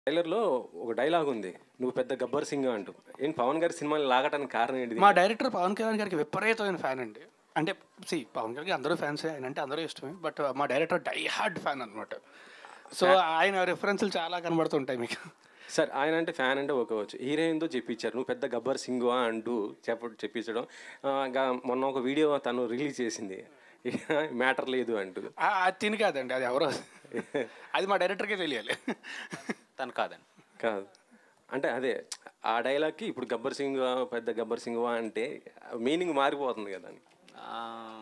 ట్రైలర్లో ఒక డైలాగ్ ఉంది నువ్వు పెద్ద గబ్బర్ సింగ్ అంటూ ఏంటి పవన్ గారి సినిమాని లాగటానికి కారణం ఏంటిది మా డైరెక్టర్ పవన్ కళ్యాణ్ గారికి విపరీతమైన ఫ్యాన్ అండి అంటే సి పవన్ కళ్యాణ్ అందరూ ఫ్యాన్స్ ఆయన అంటే అందరూ ఇష్టమే బట్ మా డైరెక్టర్ డై హార్డ్ ఫ్యాన్ అనమాట సో ఆయన రెఫరెన్స్లు చాలా కనబడుతుంటాయి మీకు సార్ ఆయన అంటే ఫ్యాన్ అంటే ఒకోవచ్చు హీరోయిన్తో చెప్పించారు నువ్వు పెద్ద గబ్బర్ సింగ్ అంటూ చెప్ప చెప్పించడం ఆ, ఇంకా మొన్న ఒక వీడియో తను రిలీజ్ చేసింది మ్యాటర్ లేదు అంటూ ఆ, అది తిని కాదండి అది ఎవరో అది మా డైరెక్టర్కే తెలియాలి తను కాదండి కాదు అంటే అదే ఆ డైలాగ్కి ఇప్పుడు గబ్బర్ సింగ్ పెద్ద గబ్బర్ సింగ్ అంటే మీనింగ్ మారిపోతుంది కదా అని. ఆ,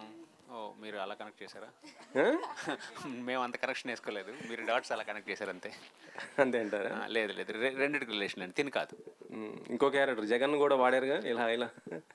ఓ మీరు అలా కనెక్ట్ చేశారా ఆ? మేము అంత కనెక్షన్ వేసుకోలేదు మీరు డాట్స్ అలా కనెక్ట్ చేశారు అంతే అంతే అంటారా ఆ, లేదు లేదు రె- రెండిటికి రిలేషన్ అండి తిని కాదు ఉమ్, ఇంకో క్యారెక్టర్ జగన్ కూడా వాడారుగా ఇలా ఇలా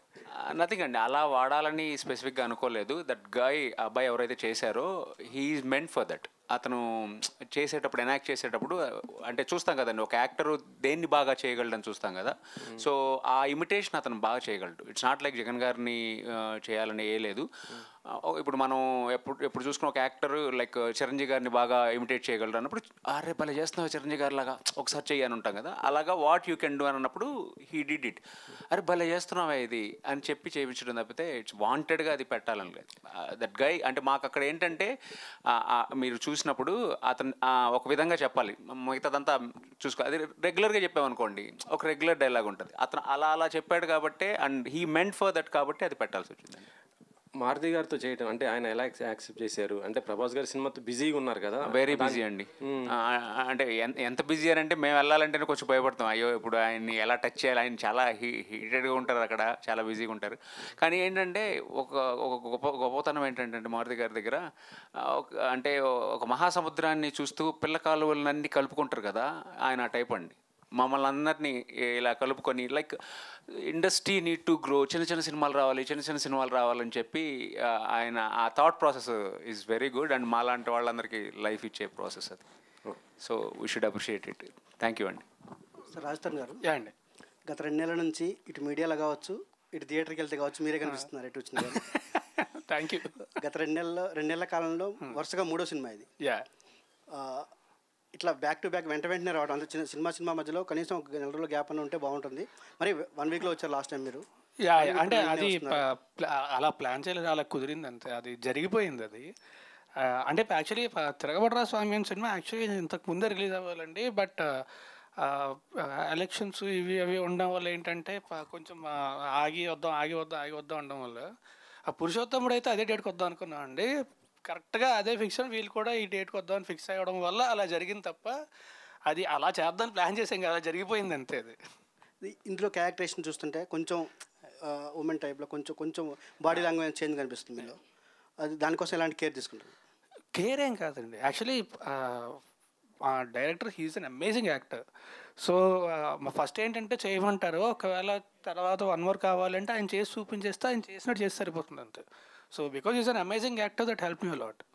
నథింగ్ అండి అలా వాడాలని స్పెసిఫిక్గా అనుకోలేదు దట్ గాయ్ అబ్బాయి ఎవరైతే చేశారో హీఈస్ మెంట్ ఫర్ దట్ అతను చేసేటప్పుడు ఎనాక్ట్ చేసేటప్పుడు అంటే చూస్తాం కదండి ఒక యాక్టర్ దేన్ని బాగా చేయగలడని చూస్తాం కదా సో ఆ ఇమిటేషన్ అతను బాగా చేయగలడు ఇట్స్ నాట్ లైక్ జగన్ గారిని ఆ, చేయాలని ఏ లేదు ఆ, ఇప్పుడు మనం ఎప్పుడు ఎప్పుడు చూసుకున్న ఒక యాక్టర్ లైక్ చిరంజీవి గారిని బాగా ఇమిటేట్ చేయగలరు అన్నప్పుడు అరే భలే చేస్తున్నావు చిరంజీవి గారి లాగా ఒకసారి చెయ్యి అని ఉంటాం కదా అలాగా వాట్ యూ కెన్ డూ అని అన్నప్పుడు హీ డిడ్ ఇట్ అరే భలే చేస్తున్నావా ఇది అని చెప్పి చేయించడం తప్పితే ఇట్స్ వాంటెడ్గా అది పెట్టాలని లేదు దట్ గై అంటే మాకు అక్కడ ఏంటంటే ఆ, ఆ, మీరు చూసినప్పుడు అతను ఆ, ఒక విధంగా చెప్పాలి మిగతాదంతా చూసుకో అది రెగ్యులర్గా చెప్పామనుకోండి ఒక రెగ్యులర్ డైలాగ్ ఉంటుంది అతను అలా అలా చెప్పాడు కాబట్టి and he meant for that కాబట్టి అది పెట్టాల్సి వచ్చిందండి మారుతి గారితో చేయటం అంటే ఆయన ఎలా యాక్సెప్ట్ చేశారు అంటే ప్రభాస్ గారి సినిమాతో బిజీగా ఉన్నారు కదా వెరీ బిజీ అండి ఆ, అంటే ఎంత ఎంత బిజీ అని అంటే మేము వెళ్ళాలంటేనే కొంచెం భయపడతాం అయ్యో ఇప్పుడు ఆయన్ని ఎలా టచ్ చేయాలి ఆయన చాలా హీ హీటెడ్గా ఉంటారు అక్కడ చాలా బిజీగా ఉంటారు కానీ ఏంటంటే ఒక ఒక గొప్ప గొప్పతనం ఏంటంటే మారుతి గారి దగ్గర ఆ, ఒక అంటే ఒక మహాసముద్రాన్ని చూస్తూ పిల్ల కాలువలన్నీ కలుపుకుంటారు కదా ఆయన ఆ టైప్ అండి మమ్మల్ని అందరినీ ఇలా కలుపుకొని like industry need to grow చిన్న చిన్న సినిమాలు రావాలి చిన్న చిన్న సినిమాలు రావాలని చెప్పి ఆ, ఆయన ఆ thought process is very good and మాలాంటి వాళ్ళందరికీ లైఫ్ ఇచ్చే ప్రాసెస్ అది so we should appreciate it thank you అండి సార్ రాజస్థాన్ గారు యా అండి గత రెండు నెలల నుంచి ఇటు మీడియాలో కావచ్చు ఇటు థియేటర్కి వెళ్తే కావచ్చు మీరే కనిపిస్తున్నారు ఎటు వచ్చిన గారు. థ్యాంక్ యూ గత రెండు నెలల్లో రెండు నెలల కాలంలో వరుసగా మూడో సినిమా ఇది యా ఆ, ఇట్లా బ్యాక్ టు బ్యాక్ వెంట వెంటనే రావడం అంటే చిన్న సినిమా సినిమా మధ్యలో కనీసం ఒక నెల రోజుల గ్యాప్ అని ఉంటే బాగుంటుంది మరి వన్ వీక్లో వచ్చారు లాస్ట్ టైం మీరు యా మరి అంటే ఇప్పుడు అది నిన్నే వస్తున్నారు. ప- ప్లా- అలా ప్లాన్ చేయలేదు అలా కుదిరింది అంతే అది జరిగిపోయింది అది ఆ, అంటే యాక్చువల్లీ తిరగబడరా స్వామి అని సినిమా యాక్చువల్లీ ఇంతకు ముందే రిలీజ్ అవ్వాలండి బట్ ఎలక్షన్స్ ఇవి అవి ఉండడం వల్ల ఏంటంటే ప- కొంచెం ఆ, ఆగి వద్దాం ఆగి వద్దాం ఆగి వద్దాం ఉండడం వల్ల ఆ పురుషోత్తముడు అయితే అదే డేట్కి వద్దాం అనుకున్నాం అండి కరెక్ట్గా అదే ఫిక్స్ అని వీళ్ళు కూడా ఈ డేట్కి వద్దాం అని ఫిక్స్ అవ్వడం వల్ల అలా జరిగింది తప్ప అది అలా చేద్దాం ప్లాన్ చేసాం కదా జరిగిపోయింది అంతే అది ఇది- ఇందులో క్యారెక్టరేషన్ చూస్తుంటే కొంచెం ఉమెన్ టైప్లో కొంచెం కొంచెం బాడీ లాంగ్వేజ్ చేంజ్ కనిపిస్తుంది మీలో అది దానికోసం ఎలాంటి కేర్ తీసుకుంటారు కేర్ ఏం కాదండి యాక్చువల్లీ మా director he is an amazing actor so మా ఫస్ట్ ఏంటంటే చేయమంటారు ఒకవేళ తర్వాత వన్ మోర్ కావాలంటే ఆయన చేసి చూపించేస్తే ఆయన చేసినట్టు చేసి సరిపోతుంది అంతే so because is an amazing actor that help me lot